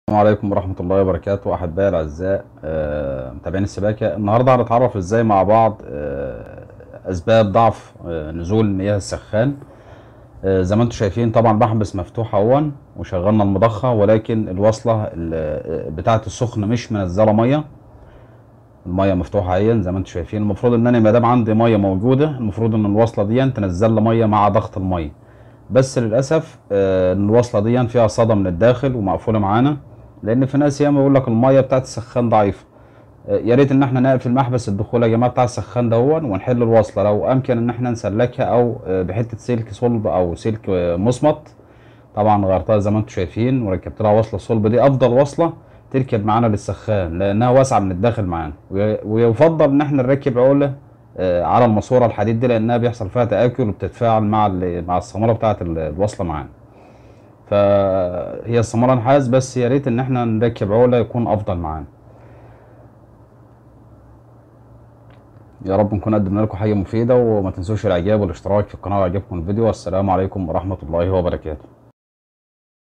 السلام عليكم ورحمة الله وبركاته أحبائي الأعزاء آه، متابعين السباكة النهاردة هنتعرف إزاي مع بعض آه، أسباب ضعف آه، نزول مياه السخان آه، زي ما انتم شايفين طبعا بحبس مفتوح اهون وشغلنا المضخة ولكن الوصلة ال- آه، بتاعة السخن مش منزلة مية المية مفتوحة اهي زي ما انتم شايفين المفروض ان انا ما دام عندي مية موجودة المفروض ان الوصلة دي تنزل لي مية مع ضغط المية بس للاسف آه، ان الوصله دي فيها صدى من الداخل ومقفوله معانا لان في ناس ياما يقول لك الميه بتاعت السخان ضعيفه آه، يا ريت ان احنا نقفل محبس الدخول يا جماعه بتاع السخان دهون ونحل الوصله لو امكن ان احنا نسلكها او آه، بحته سلك صلب او سلك آه، مصمت طبعا غيرتها زي ما انتم شايفين وركبت لها وصله صلب دي افضل وصله تركب معانا للسخان لانها واسعه من الداخل معانا وي- ويفضل ان احنا نركب عقله آه، على الماسوره الحديد دي لانها بيحصل فيها تاكل وبتتفاعل مع ال- مع الصاموله بتاعه ال- الوصله معانا فهي الصاموله نحاس بس يا ريت ان احنا نركب عقله يكون افضل معانا يا رب نكون قدمنا لكم حاجه مفيده وما تنسوش الاعجاب والاشتراك في القناه ويعجبكم الفيديو والسلام عليكم ورحمه الله وبركاته